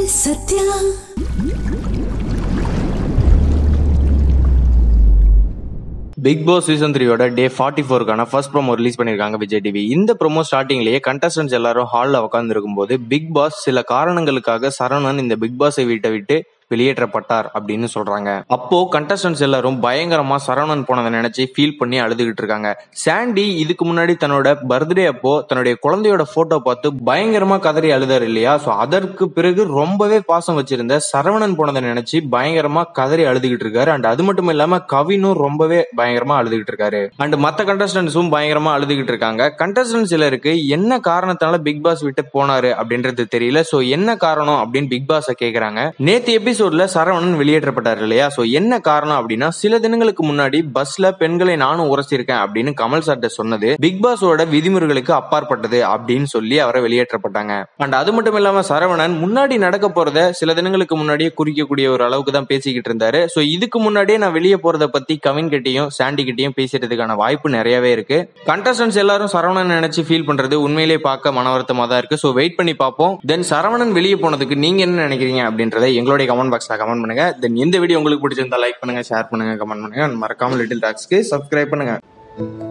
Sathya big Boss season த்ரீயோட day forty ஃபோருக்கான first promo release பண்ணியிருக்காங்க விஜய் டிவி இந்த ப்ரோமோ ஸ்டார்டிங்லேயே கண்டஸ்டன்ஸ் எல்லாரும் ஹாலில் உட்காந்துருக்கும் போது பிக் பாஸ் சில காரணங்களுக்காக சரவணன் இந்த பிக் பாஸை வீட்டை விட்டு வெளியேற்றப்பட்டார் அப்படின்னு சொல்றாங்க அப்போ கண்டஸ்டன்ஸ் எல்லாரும் பயங்கரமா சரவணன் போனதை நினைச்சு ஃபீல் பண்ணி அழுதுகிட்டு இருக்காங்க சாண்டி இதுக்கு முன்னாடி தன்னோட பர்த்டே அப்போ தன்னுடைய குழந்தையோட போட்டோ பார்த்து பயங்கரமா கதறி அழுதார் இல்லையா சோ அதற்கு பிறகு ரொம்பவே பாசம் வச்சிருந்த சரவணன் போனதை நினைச்சு பயங்கரமா கதறி அழுதுகிட்டு இருக்காரு அண்ட் அது மட்டும் இல்லாம கவினும் ரொம்பவே பயங்கரமா அழுதுகிட்டு இருக்காரு அண்ட் மத்த கண்டஸ்டன்ஸும் பயங்கரமா அழுதுகிட்டு இருக்காங்க கண்டஸ்டன்ஸ் சிலருக்கு என்ன காரணத்தினால பிக் பாஸ் விட்டு போனாரு அப்படின்றது தெரியல சோ என்ன காரணம் அப்படின்னு பிக் பாஸ கேக்குறாங்க நேத்து எபிசோட்ல சரவணன் வெளியேற்றப்பட்டார் இல்லையா சோ என்ன காரணம் அப்படின்னா சில தினங்களுக்கு முன்னாடி பஸ்ல பெண்களை நானும் உரசிருக்கேன் அப்படின்னு கமல் சார்ட்ட சொன்னது பிக் பாஸோட விதிமுறைகளுக்கு அப்பாற்பட்டது அப்படின்னு சொல்லி அவரை வெளியேற்றப்பட்டாங்க அண்ட் அது மட்டும் இல்லாம சரவணன் முன்னாடி நடக்க போறத சில தினங்களுக்கு முன்னாடியே குறிக்கக்கூடிய ஒரு அளவுக்கு தான் பேசிக்கிட்டு இருந்தாரு சோ இதுக்கு முன்னாடியே நான் வெளியே போறத பத்தி கவின் கிட்டயும் சாண்டி கிட்டயும் பேசுறதுக்கான வாய்ப்பு நிறையவே இருக்கு கண்டஸ்டன்ஸ் எல்லாரும் சரவணன் நினைச்சு ஃபீல் பண்றது உண்மையிலேயே பார்க்க மன வருத்தமா தான் இருக்கு சோ வெயிட் பண்ணி பார்ப்போம் தென் சரவணன் வெளியே போனதுக்கு நீங்க என்ன நினைக்கிறீங்க அப்படின்றத எங்களுடைய கமெண்ட் பாக்ஸ்ல கமெண்ட் பண்ணுங்க தென் இந்த வீடியோ உங்களுக்கு பிடிச்சிருந்தா லைக் பண்ணுங்க ஷேர் பண்ணுங்க கமெண்ட் பண்ணுங்க and மறக்காம லிட்டில் டாக்ஸ்க்கு சப்ஸ்கிரைப் பண்ணுங்க